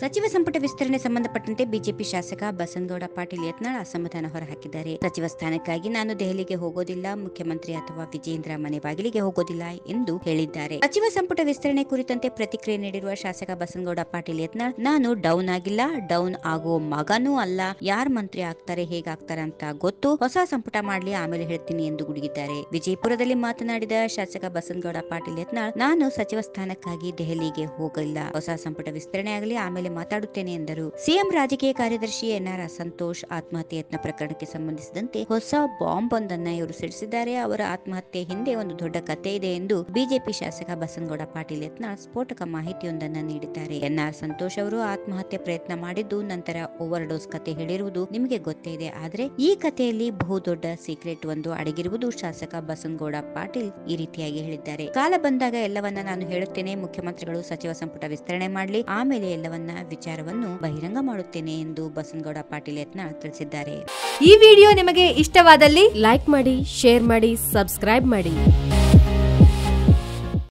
ಸಚಿವ ಸಂಪುಟ ವಿಸ್ತರಣೆ ಸಂಬಂಧಪಟ್ಟಂತೆ ಬಿಜೆಪಿ ಶಾಸಕ ಬಸನಗೌಡ ಪಾಟೀಲ್ ಯತ್ನಾಳ್ ಅಸಮಾಧಾನ ಹೊರಹಾಕಿದ್ದಾರೆ ಸಚಿವ ಸ್ಥಾನಕ್ಕಾಗಿ ನಾನು ದೆಹಲಿಗೆ ಹೋಗೋದಿಲ್ಲ ಮುಖ್ಯಮಂತ್ರಿ ಅಥವಾ ವಿಜೇಂದ್ರ ಮನೆ ಬಾಗಿಲಿಗೆ ಹೋಗೋದಿಲ್ಲ ಎಂದು ಹೇಳಿದ್ದಾರೆ ಸಚಿವ ಸಂಪುಟ ವಿಸ್ತರಣೆ ಕುರಿತಂತೆ ಪ್ರತಿಕ್ರಿಯೆ ನೀಡಿರುವ ಶಾಸಕ ಬಸನಗೌಡ ಪಾಟೀಲ್ ಯತ್ನಾಳ್ ನಾನು ಡೌನ್ ಆಗಿಲ್ಲ ಡೌನ್ ಆಗೋ ಮಗನೂ ಅಲ್ಲ ಯಾರ್ ಮಂತ್ರಿ ಆಗ್ತಾರೆ ಹೇಗಾಗ್ತಾರೆ ಅಂತ ಗೊತ್ತು ಹೊಸ ಸಂಪುಟ ಮಾಡ್ಲಿ ಆಮೇಲೆ ಹೇಳ್ತೀನಿ ಎಂದು ಗುಡುಗಿದ್ದಾರೆ ವಿಜಯಪುರದಲ್ಲಿ ಮಾತನಾಡಿದ ಶಾಸಕ ಬಸನಗೌಡ ಪಾಟೀಲ್ ಯತ್ನಾಳ್ ನಾನು ಸಚಿವ ಸ್ಥಾನಕ್ಕಾಗಿ ದೆಹಲಿಗೆ ಹೋಗಿಲ್ಲ ಹೊಸ ಸಂಪುಟ ವಿಸ್ತರಣೆ ಆಗಲಿ ಆಮೇಲೆ ಮಾತಾಡುತ್ತೇನೆ ಎಂದರು ಸಿಎಂ ರಾಜಕೀಯ ಕಾರ್ಯದರ್ಶಿ ಎನ್ಆರ್ ಸಂತೋಷ್ ಆತ್ಮಹತ್ಯೆ ಯತ್ನ ಪ್ರಕರಣಕ್ಕೆ ಸಂಬಂಧಿಸಿದಂತೆ ಹೊಸ ಬಾಂಬ್ ಒಂದನ್ನ ಇವರು ಸಿಡಿಸಿದ್ದಾರೆ ಅವರ ಆತ್ಮಹತ್ಯೆ ಹಿಂದೆ ಒಂದು ದೊಡ್ಡ ಕತೆ ಇದೆ ಎಂದು ಬಿಜೆಪಿ ಶಾಸಕ ಬಸನಗೌಡ ಪಾಟೀಲ್ ಯತ್ನಾಳ್ ಸ್ಫೋಟಕ ಮಾಹಿತಿಯೊಂದನ್ನ ನೀಡಿದ್ದಾರೆ ಎನ್ಆರ್ ಸಂತೋಷ್ ಅವರು ಆತ್ಮಹತ್ಯೆ ಪ್ರಯತ್ನ ಮಾಡಿದ್ದು ನಂತರ ಓವರ್ ಡೋಸ್ ಕತೆ ಹೇಳಿರುವುದು ನಿಮಗೆ ಗೊತ್ತೇ ಇದೆ ಆದ್ರೆ ಈ ಕಥೆಯಲ್ಲಿ ಬಹುದೊಡ್ಡ ಸೀಕ್ರೆಟ್ ಒಂದು ಅಡಗಿರುವುದು ಶಾಸಕ ಬಸನಗೌಡ ಪಾಟೀಲ್ ಈ ರೀತಿಯಾಗಿ ಹೇಳಿದ್ದಾರೆ ಕಾಲ ಬಂದಾಗ ಎಲ್ಲವನ್ನ ನಾನು ಹೇಳುತ್ತೇನೆ ಮುಖ್ಯಮಂತ್ರಿಗಳು ಸಚಿವ ಸಂಪುಟ ವಿಸ್ತರಣೆ ಮಾಡಲಿ ಆಮೇಲೆ ಎಲ್ಲವನ್ನ ವಿಚಾರವನ್ನು ಬಹಿರಂಗ ಮಾಡುತ್ತೇನೆ ಎಂದು ಬಸನಗೌಡ ಪಾಟೀಲ್ ಯತ್ನಾಳ್ ತಿಳಿಸಿದ್ದಾರೆ ಈ ವಿಡಿಯೋ ನಿಮಗೆ ಇಷ್ಟವಾದಲ್ಲಿ ಲೈಕ್ ಮಾಡಿ ಶೇರ್ ಮಾಡಿ ಸಬ್ಸ್ಕ್ರೈಬ್ ಮಾಡಿ